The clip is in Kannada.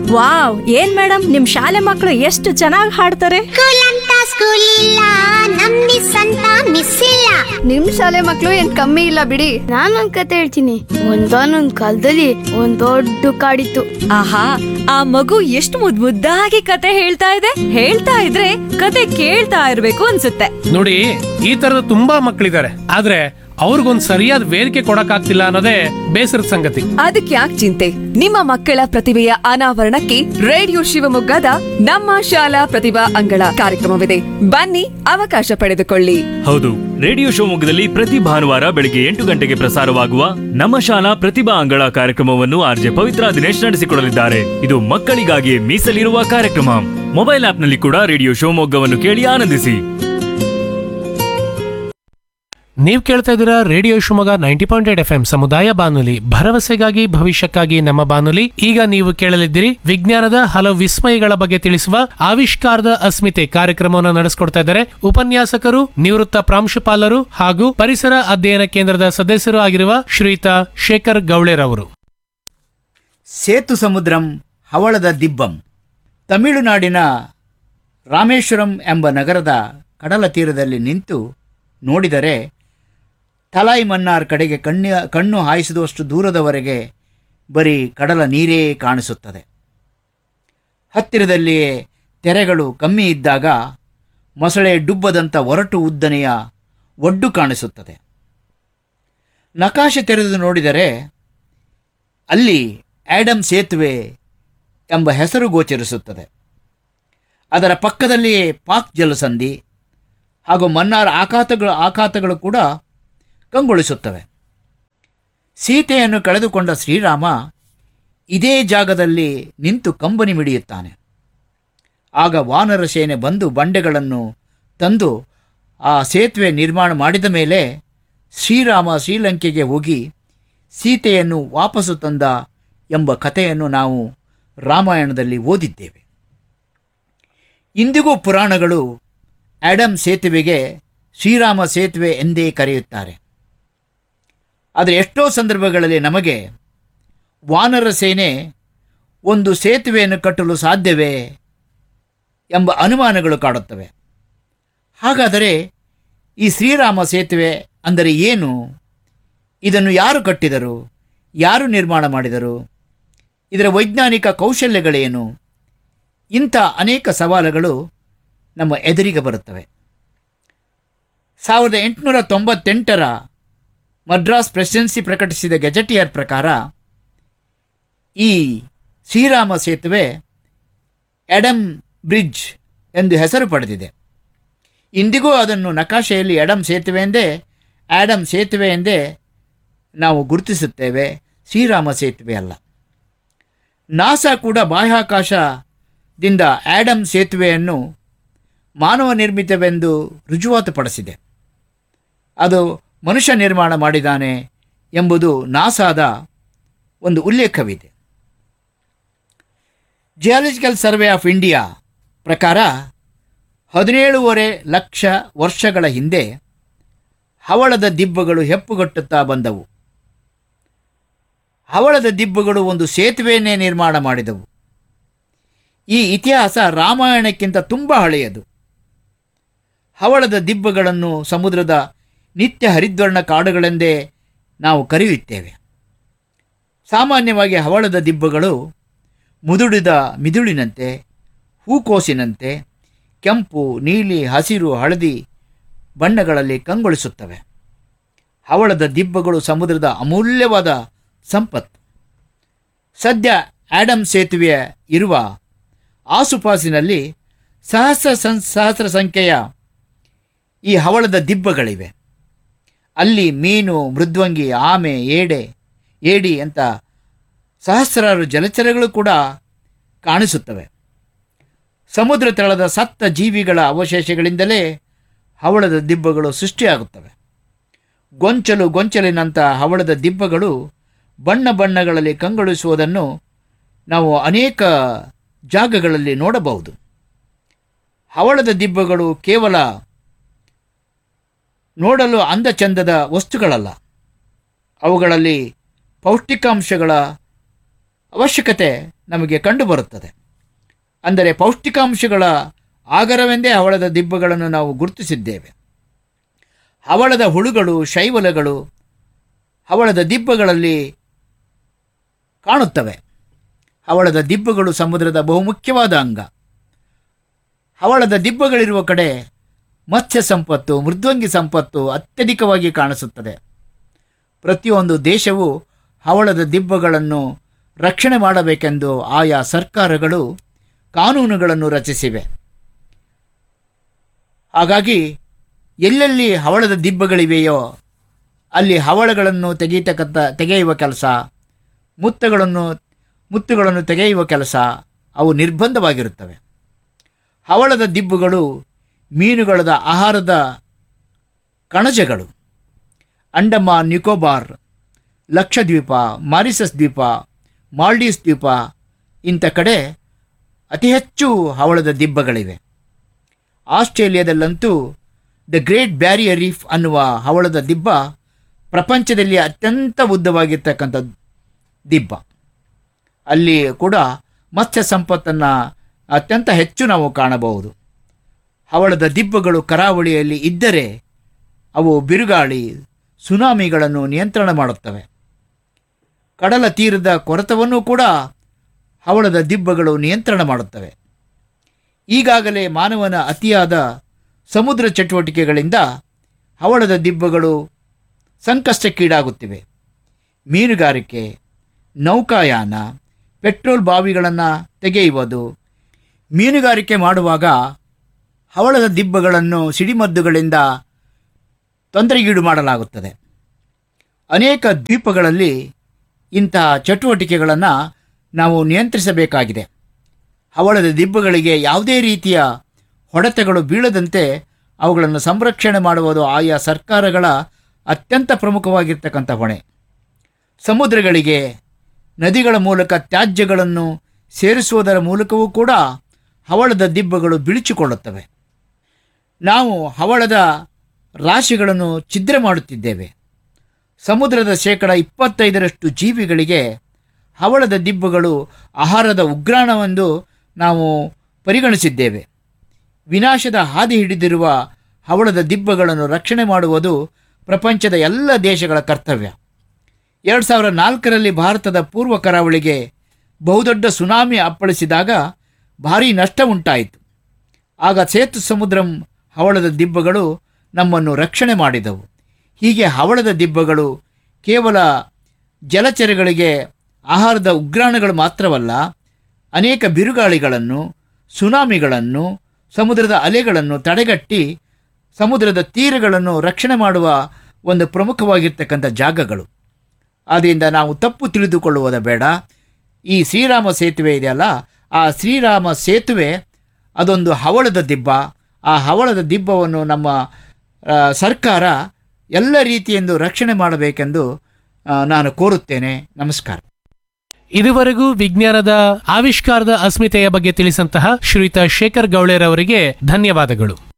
ವಾವ್ ಏನ್ ಮೇಡಮ್ ನಿಮ್ ಶಾಲೆ ಮಕ್ಕಳು ಎಷ್ಟು ಚೆನ್ನಾಗಿ ಹಾಡ್ತಾರೆ ಸ್ಕೂಲ್ ಅಂತ ಸ್ಕೂಲ್ ಇಲ್ಲ ನಮ್ ಮಿಸ್ ಅಂತ ಮಿಸ್ ಇಲ್ಲ ನಿಮ್ ಶಾಲೆ ಮಕ್ಳು ಏನ್ ಕಮ್ಮಿ ಇಲ್ಲ ಬಿಡಿ ನಾನೊಂದ್ ಕತೆ ಹೇಳ್ತೀನಿ ಒಂದಾನೊಂದ್ ಕಾಲದಲ್ಲಿ ಒಂದ್ ದೊಡ್ಡ ಕಾಡಿತ್ತು ಆಹಾ ಆ ಮಗು ಎಷ್ಟು ಮುದ್ ಮುದ್ದಾಗಿ ಕತೆ ಹೇಳ್ತಾ ಇದೆ ಹೇಳ್ತಾ ಇದ್ರೆ ಕತೆ ಕೇಳ್ತಾ ಇರ್ಬೇಕು ಅನ್ಸುತ್ತೆ ನೋಡಿ ಈ ತರದ ತುಂಬಾ ಮಕ್ಕಳಿದ್ದಾರೆ ಆದ್ರೆ ಅವ್ರಿಗೊಂದ್ ಸರಿಯಾದ ವೇದಿಕೆ ಕೊಡಕ್ಕಾಗ್ತಿಲ್ಲ ಅನ್ನೋದೇ ಬೇಸರದ ಸಂಗತಿ ಅದಕ್ಕೆ ಯಾಕೆ ಚಿಂತೆ ನಿಮ್ಮ ಮಕ್ಕಳ ಪ್ರತಿಭೆಯ ಅನಾವರಣಕ್ಕೆ ರೇಡಿಯೋ ಶಿವಮೊಗ್ಗದ ನಮ್ಮ ಶಾಲಾ ಪ್ರತಿಭಾ ಅಂಗಳ ಕಾರ್ಯಕ್ರಮವಿದೆ ಬನ್ನಿ ಅವಕಾಶ ಪಡೆದುಕೊಳ್ಳಿ ಹೌದು ರೇಡಿಯೋ ಶಿವಮೊಗ್ಗದಲ್ಲಿ ಪ್ರತಿ ಭಾನುವಾರ ಬೆಳಿಗ್ಗೆ ಎಂಟು ಗಂಟೆಗೆ ಪ್ರಸಾರವಾಗುವ ನಮ್ಮ ಶಾಲಾ ಪ್ರತಿಭಾ ಅಂಗಳ ಕಾರ್ಯಕ್ರಮವನ್ನು ಆರ್ಜೆ ಪವಿತ್ರ ದಿನೇಶ್ ನಡೆಸಿಕೊಡಲಿದ್ದಾರೆ ಇದು ಮಕ್ಕಳಿಗಾಗಿ ಮೀಸಲಿರುವ ಕಾರ್ಯಕ್ರಮ ಮೊಬೈಲ್ ಆಪ್ನಲ್ಲಿ ಕೂಡ ರೇಡಿಯೋ ಶಿವಮೊಗ್ಗವನ್ನು ಕೇಳಿ ಆನಂದಿಸಿ ನೀವ್ ಕೇಳ್ತಾ ಇದ್ದೀರಾ radio Shivamogga ninety point eight F M ಸಮುದಾಯ ಬಾನುಲಿ ಭರವಸೆಗಾಗಿ ಭವಿಷ್ಯಕ್ಕಾಗಿ ನಮ್ಮ ಬಾನುಲಿ ಈಗ ನೀವು ಕೇಳಲಿದ್ದೀರಿ ವಿಜ್ಞಾನದ ಹಲವು ವಿಸ್ಮಯಗಳ ಬಗ್ಗೆ ತಿಳಿಸುವ ಆವಿಷ್ಕಾರದ ಅಸ್ಮಿತೆ ಕಾರ್ಯಕ್ರಮವನ್ನು ನಡೆಸಿಕೊಡ್ತಾ ಇದ್ದಾರೆ ಉಪನ್ಯಾಸಕರು ನಿವೃತ್ತ ಪ್ರಾಂಶುಪಾಲರು ಹಾಗೂ ಪರಿಸರ ಅಧ್ಯಯನ ಕೇಂದ್ರದ ಸದಸ್ಯರು ಆಗಿರುವ ಶ್ರೀಯುತ ಶೇಖರ್ ಗೌಳೆರವರು ಸೇತು ಸಮುದ್ರಂ ಹವಳದ ದಿಬ್ಬಂ ತಮಿಳುನಾಡಿನ ರಾಮೇಶ್ವರಂ ಎಂಬ ನಗರದ ಕಡಲ ತೀರದಲ್ಲಿ ನಿಂತು ನೋಡಿದರೆ ತಲಾಯಿ ಮನ್ನಾರ್ ಕಡೆಗೆ ಕಣ್ಣಿ ಕಣ್ಣು ಹಾಯಿಸಿದಷ್ಟು ದೂರದವರೆಗೆ ಬರೀ ಕಡಲ ನೀರೇ ಕಾಣಿಸುತ್ತದೆ ಹತ್ತಿರದಲ್ಲಿಯೇ ತೆರೆಗಳು ಕಮ್ಮಿ ಇದ್ದಾಗ ಮೊಸಳೆ ಡುಬ್ಬದಂಥ ಒರಟು ಉದ್ದನೆಯ ಒಡ್ಡು ಕಾಣಿಸುತ್ತದೆ ನಕಾಶೆ ತೆರೆದು ನೋಡಿದರೆ ಅಲ್ಲಿ ಆ್ಯಡಮ್ ಸೇತುವೆ ಎಂಬ ಹೆಸರು ಗೋಚರಿಸುತ್ತದೆ ಅದರ ಪಕ್ಕದಲ್ಲಿಯೇ ಪಾಕ್ ಜಲಸಂಧಿ ಹಾಗೂ ಮನ್ನಾರ್ ಆಘಾತಗಳು ಆಘಾತಗಳು ಕೂಡ ಕಂಗೊಳಿಸುತ್ತವೆ ಸೀತೆಯನ್ನು ಕಳೆದುಕೊಂಡ ಶ್ರೀರಾಮ ಇದೇ ಜಾಗದಲ್ಲಿ ನಿಂತು ಕಂಬನಿ ಮಿಡಿಯುತ್ತಾನೆ ಆಗ ವಾನರ ಸೇನೆ ಬಂದು ಬಂಡೆಗಳನ್ನು ತಂದು ಆ ಸೇತುವೆ ನಿರ್ಮಾಣ ಮಾಡಿದ ಮೇಲೆ ಶ್ರೀರಾಮ ಶ್ರೀಲಂಕೆಗೆ ಹೋಗಿ ಸೀತೆಯನ್ನು ವಾಪಸ್ಸು ತಂದ ಎಂಬ ಕಥೆಯನ್ನು ನಾವು ರಾಮಾಯಣದಲ್ಲಿ ಓದಿದ್ದೇವೆ ಇಂದಿಗೂ ಪುರಾಣಗಳು ಆ್ಯಡಮ್ ಸೇತುವೆಗೆ ಶ್ರೀರಾಮ ಸೇತುವೆ ಎಂದೇ ಕರೆಯುತ್ತಾರೆ ಆದರೆ ಎಷ್ಟೋ ಸಂದರ್ಭಗಳಲ್ಲಿ ನಮಗೆ ವಾನರ ಸೇನೆ ಒಂದು ಸೇತುವೆಯನ್ನು ಕಟ್ಟಲು ಸಾಧ್ಯವೇ ಎಂಬ ಅನುಮಾನಗಳು ಕಾಡುತ್ತವೆ ಹಾಗಾದರೆ ಈ ಶ್ರೀರಾಮ ಸೇತುವೆ ಅಂದರೆ ಏನು ಇದನ್ನು ಯಾರು ಕಟ್ಟಿದರು ಯಾರು ನಿರ್ಮಾಣ ಮಾಡಿದರು ಇದರ ವೈಜ್ಞಾನಿಕ ಕೌಶಲ್ಯಗಳೇನು ಇಂಥ ಅನೇಕ ಸವಾಲುಗಳು ನಮ್ಮ ಎದುರಿಗೆ ಬರುತ್ತವೆ ಸಾವಿರದ ಎಂಟುನೂರ ತೊಂಬತ್ತೆಂಟರ ಮದ್ರಾಸ್ ಪ್ರೆಸಿಡೆನ್ಸಿ ಪ್ರಕಟಿಸಿದ ಗೆಜೆಟಿಯರ್ ಪ್ರಕಾರ ಈ ಶ್ರೀರಾಮ ಸೇತುವೆ ಎಡಮ್ ಬ್ರಿಡ್ಜ್ ಎಂದು ಹೆಸರು ಪಡೆದಿದೆ ಇಂದಿಗೂ ಅದನ್ನು ನಕಾಶೆಯಲ್ಲಿ ಎಡಮ್ ಸೇತುವೆ ಎಂದೇ ಆ್ಯಡಮ್ ಸೇತುವೆ ಎಂದೇ ನಾವು ಗುರುತಿಸುತ್ತೇವೆ ಶ್ರೀರಾಮ ಸೇತುವೆ ಅಲ್ಲ ನಾಸಾ ಕೂಡ ಬಾಹ್ಯಾಕಾಶದಿಂದ ಆ್ಯಡಮ್ ಸೇತುವೆಯನ್ನು ಮಾನವ ನಿರ್ಮಿತವೆಂದು ರುಜುವಾತುಪಡಿಸಿದೆ ಅದು ಮನುಷ್ಯ ನಿರ್ಮಾಣ ಮಾಡಿದ್ದಾನೆ ಎಂಬುದು ನಾಸಾದ ಒಂದು ಉಲ್ಲೇಖವಿದೆ ಜಿಯಾಲಜಿಕಲ್ ಸರ್ವೆ ಆಫ್ ಇಂಡಿಯಾ ಪ್ರಕಾರ ಹದಿನೇಳೂವರೆ ಲಕ್ಷ ವರ್ಷಗಳ ಹಿಂದೆ ಹವಳದ ದಿಬ್ಬಗಳು ಹೆಪ್ಪುಗಟ್ಟುತ್ತಾ ಬಂದವು ಹವಳದ ದಿಬ್ಬಗಳು ಒಂದು ಸೇತುವೆಯನ್ನೇ ನಿರ್ಮಾಣ ಮಾಡಿದವು ಈ ಇತಿಹಾಸ ರಾಮಾಯಣಕ್ಕಿಂತ ತುಂಬ ಹಳೆಯದು ಹವಳದ ದಿಬ್ಬಗಳನ್ನು ಸಮುದ್ರದ ನಿತ್ಯ ಹರಿದ್ವರ್ಣ ಕಾಡುಗಳೆಂದೇ ನಾವು ಕರೆಯುತ್ತೇವೆ ಸಾಮಾನ್ಯವಾಗಿ ಹವಳದ ದಿಬ್ಬಗಳು ಮುದುಡಿದ ಮಿದುಳಿನಂತೆ ಹೂಕೋಸಿನಂತೆ ಕೆಂಪು ನೀಲಿ ಹಸಿರು ಹಳದಿ ಬಣ್ಣಗಳಲ್ಲಿ ಕಂಗೊಳಿಸುತ್ತವೆ ಹವಳದ ದಿಬ್ಬಗಳು ಸಮುದ್ರದ ಅಮೂಲ್ಯವಾದ ಸಂಪತ್ತು ಸದ್ಯ ಆ್ಯಡಮ್ ಸೇತುವೆಯ ಇರುವ ಆಸುಪಾಸಿನಲ್ಲಿ ಸಹಸ್ರ ಸಂ ಸಹಸ್ರ ಸಂಖ್ಯೆಯ ಈ ಹವಳದ ದಿಬ್ಬಗಳಿವೆ ಅಲ್ಲಿ ಮೀನು ಮೃದ್ವಂಗಿ ಆಮೆ ಏಡೆ ಏಡಿ ಅಂತ ಸಹಸ್ರಾರು ಜಲಚರಗಳು ಕೂಡ ಕಾಣಿಸುತ್ತವೆ ಸಮುದ್ರ ತಳದ ಸತ್ತ ಜೀವಿಗಳ ಅವಶೇಷಗಳಿಂದಲೇ ಹವಳದ ದಿಬ್ಬಗಳು ಸೃಷ್ಟಿಯಾಗುತ್ತವೆ ಗೊಂಚಲು ಗೊಂಚಲಿನಂಥ ಹವಳದ ದಿಬ್ಬಗಳು ಬಣ್ಣ ಬಣ್ಣಗಳಲ್ಲಿ ಕಂಗೊಳಿಸುವುದನ್ನು ನಾವು ಅನೇಕ ಜಾಗಗಳಲ್ಲಿ ನೋಡಬಹುದು ಹವಳದ ದಿಬ್ಬಗಳು ಕೇವಲ ನೋಡಲು ಅಂದ ಚಂದದ ವಸ್ತುಗಳಲ್ಲ ಅವುಗಳಲ್ಲಿ ಪೌಷ್ಟಿಕಾಂಶಗಳ ಅವಶ್ಯಕತೆ ನಮಗೆ ಕಂಡುಬರುತ್ತದೆ ಅಂದರೆ ಪೌಷ್ಟಿಕಾಂಶಗಳ ಆಗರವೆಂದೇ ಹವಳದ ದಿಬ್ಬಗಳನ್ನು ನಾವು ಗುರುತಿಸಿದ್ದೇವೆ ಹವಳದ ಹುಳುಗಳು ಶೈವಲಗಳು ಹವಳದ ದಿಬ್ಬಗಳಲ್ಲಿ ಕಾಣುತ್ತವೆ ಹವಳದ ದಿಬ್ಬಗಳು ಸಮುದ್ರದ ಬಹುಮುಖ್ಯವಾದ ಅಂಗ ಹವಳದ ದಿಬ್ಬಗಳಿರುವ ಕಡೆ ಮತ್ಸ್ಯ ಸಂಪತ್ತು ಮೃದ್ವಂಗಿ ಸಂಪತ್ತು ಅತ್ಯಧಿಕವಾಗಿ ಕಾಣಿಸುತ್ತದೆ ಪ್ರತಿಯೊಂದು ದೇಶವು ಹವಳದ ದಿಬ್ಬಗಳನ್ನು ರಕ್ಷಣೆ ಮಾಡಬೇಕೆಂದು ಆಯಾ ಸರ್ಕಾರಗಳು ಕಾನೂನುಗಳನ್ನು ರಚಿಸಿವೆ ಹಾಗಾಗಿ ಎಲ್ಲೆಲ್ಲಿ ಹವಳದ ದಿಬ್ಬಗಳಿವೆಯೋ ಅಲ್ಲಿ ಹವಳಗಳನ್ನು ತೆಗೆಯತಕ್ಕಂಥ ತೆಗೆಯುವ ಕೆಲಸ ಮುತ್ತುಗಳನ್ನು ಮುತ್ತುಗಳನ್ನು ತೆಗೆಯುವ ಕೆಲಸ ಅವು ನಿರ್ಬಂಧವಾಗಿರುತ್ತವೆ ಹವಳದ ದಿಬ್ಬುಗಳು ಮೀನುಗಳದ ಆಹಾರದ ಕಣಜಗಳು ಅಂಡಮಾನ್ ನಿಕೋಬಾರ್ ಲಕ್ಷದ್ವೀಪ ಮಾರಿಸಸ್ ದ್ವೀಪ ಮಾಲ್ಡೀವ್ಸ್ ದ್ವೀಪ ಇಂಥ ಕಡೆ ಅತಿ ಹೆಚ್ಚು ಹವಳದ ದಿಬ್ಬಗಳಿವೆ ಆಸ್ಟ್ರೇಲಿಯಾದಲ್ಲಂತೂ ದ ಗ್ರೇಟ್ ಬ್ಯಾರಿಯರ್ ರೀಫ್ ಅನ್ನುವ ಹವಳದ ದಿಬ್ಬ ಪ್ರಪಂಚದಲ್ಲಿ ಅತ್ಯಂತ ಉದ್ದವಾಗಿರ್ತಕ್ಕಂಥ ದಿಬ್ಬ ಅಲ್ಲಿ ಕೂಡ ಮತ್ಸ್ಯ ಸಂಪತ್ತನ್ನು ಅತ್ಯಂತ ಹೆಚ್ಚು ನಾವು ಕಾಣಬಹುದು ಹವಳದ ದಿಬ್ಬಗಳು ಕರಾವಳಿಯಲ್ಲಿ ಇದ್ದರೆ ಅವು ಬಿರುಗಾಳಿ ಸುನಾಮಿಗಳನ್ನು ನಿಯಂತ್ರಣ ಮಾಡುತ್ತವೆ ಕಡಲ ತೀರದ ಕೊರೆತವನ್ನು ಕೂಡ ಹವಳದ ದಿಬ್ಬಗಳು ನಿಯಂತ್ರಣ ಮಾಡುತ್ತವೆ ಈಗಾಗಲೇ ಮಾನವನ ಅತಿಯಾದ ಸಮುದ್ರ ಚಟುವಟಿಕೆಗಳಿಂದ ಹವಳದ ದಿಬ್ಬಗಳು ಸಂಕಷ್ಟಕ್ಕೀಡಾಗುತ್ತಿವೆ ಮೀನುಗಾರಿಕೆ ನೌಕಾಯಾನ ಪೆಟ್ರೋಲ್ ಬಾವಿಗಳನ್ನು ತೆಗೆಯುವುದು ಮೀನುಗಾರಿಕೆ ಮಾಡುವಾಗ ಹವಳದ ದಿಬ್ಬಗಳನ್ನು ಸಿಡಿಮದ್ದುಗಳಿಂದ ತೊಂದರೆಗೀಡು ಮಾಡಲಾಗುತ್ತದೆ ಅನೇಕ ದ್ವೀಪಗಳಲ್ಲಿ ಇಂತಹ ಚಟುವಟಿಕೆಗಳನ್ನು ನಾವು ನಿಯಂತ್ರಿಸಬೇಕಾಗಿದೆ ಹವಳದ ದಿಬ್ಬಗಳಿಗೆ ಯಾವುದೇ ರೀತಿಯ ಹೊಡೆತಗಳು ಬೀಳದಂತೆ ಅವುಗಳನ್ನು ಸಂರಕ್ಷಣೆ ಮಾಡುವುದು ಆಯಾ ಸರ್ಕಾರಗಳ ಅತ್ಯಂತ ಪ್ರಮುಖವಾಗಿರ್ತಕ್ಕಂಥ ಹೊಣೆ ಸಮುದ್ರಗಳಿಗೆ ನದಿಗಳ ಮೂಲಕ ತ್ಯಾಜ್ಯಗಳನ್ನು ಸೇರಿಸುವುದರ ಮೂಲಕವೂ ಕೂಡ ಹವಳದ ದಿಬ್ಬಗಳು ಬಿಳಿಚಿಕೊಳ್ಳುತ್ತವೆ ನಾವು ಹವಳದ ರಾಶಿಗಳನ್ನು ಛಿದ್ರ ಮಾಡುತ್ತಿದ್ದೇವೆ ಸಮುದ್ರದ ಶೇಕಡ ಇಪ್ಪತ್ತೈದರಷ್ಟು ಜೀವಿಗಳಿಗೆ ಹವಳದ ದಿಬ್ಬಗಳು ಆಹಾರದ ಉಗ್ರಾಣವೆಂದು ನಾವು ಪರಿಗಣಿಸಿದ್ದೇವೆ ವಿನಾಶದ ಹಾದಿ ಹಿಡಿದಿರುವ ಹವಳದ ದಿಬ್ಬಗಳನ್ನು ರಕ್ಷಣೆ ಮಾಡುವುದು ಪ್ರಪಂಚದ ಎಲ್ಲ ದೇಶಗಳ ಕರ್ತವ್ಯ ಎರಡು ಸಾವಿರದ ನಾಲ್ಕರಲ್ಲಿ ಭಾರತದ ಪೂರ್ವ ಕರಾವಳಿಗೆ ಬಹುದೊಡ್ಡ ಸುನಾಮಿ ಅಪ್ಪಳಿಸಿದಾಗ ಭಾರೀ ನಷ್ಟ ಉಂಟಾಯಿತು ಆಗ ಸೇತು ಸಮುದ್ರಂ ಹವಳದ ದಿಬ್ಬಗಳು ನಮ್ಮನ್ನು ರಕ್ಷಣೆ ಮಾಡಿದವು ಹೀಗೆ ಹವಳದ ದಿಬ್ಬಗಳು ಕೇವಲ ಜಲಚರಗಳಿಗೆ ಆಹಾರದ ಉಗ್ರಾಣಗಳು ಮಾತ್ರವಲ್ಲ ಅನೇಕ ಬಿರುಗಾಳಿಗಳನ್ನು ಸುನಾಮಿಗಳನ್ನು ಸಮುದ್ರದ ಅಲೆಗಳನ್ನು ತಡೆಗಟ್ಟಿ ಸಮುದ್ರದ ತೀರಗಳನ್ನು ರಕ್ಷಣೆ ಮಾಡುವ ಒಂದು ಪ್ರಮುಖವಾಗಿರ್ತಕ್ಕಂಥ ಜಾಗಗಳು ಆದ್ದರಿಂದ ನಾವು ತಪ್ಪು ತಿಳಿದುಕೊಳ್ಳುವುದ ಬೇಡ ಈ ಶ್ರೀರಾಮ ಸೇತುವೆ ಇದೆಯಲ್ಲ ಆ ಶ್ರೀರಾಮ ಸೇತುವೆ ಅದೊಂದು ಹವಳದ ದಿಬ್ಬ ಆ ಹವಳದ ದಿಬ್ಬವನ್ನು ನಮ್ಮ ಆ, ಸರ್ಕಾರ ಎಲ್ಲ ರೀತಿಯೆಂದು ರಕ್ಷಣೆ ಮಾಡಬೇಕೆಂದು ಆ, ನಾನು ಕೋರುತ್ತೇನೆ ನಮಸ್ಕಾರ ಇದುವರೆಗೂ ವಿಜ್ಞಾನದ ಆವಿಷ್ಕಾರದ ಅಸ್ಮಿತೆಯ ಬಗ್ಗೆ ತಿಳಿಸಂತಹ ಶ್ರೀಯುತ ಶೇಖರ್ ಗೌಳೆರವರಿಗೆ ಧನ್ಯವಾದಗಳು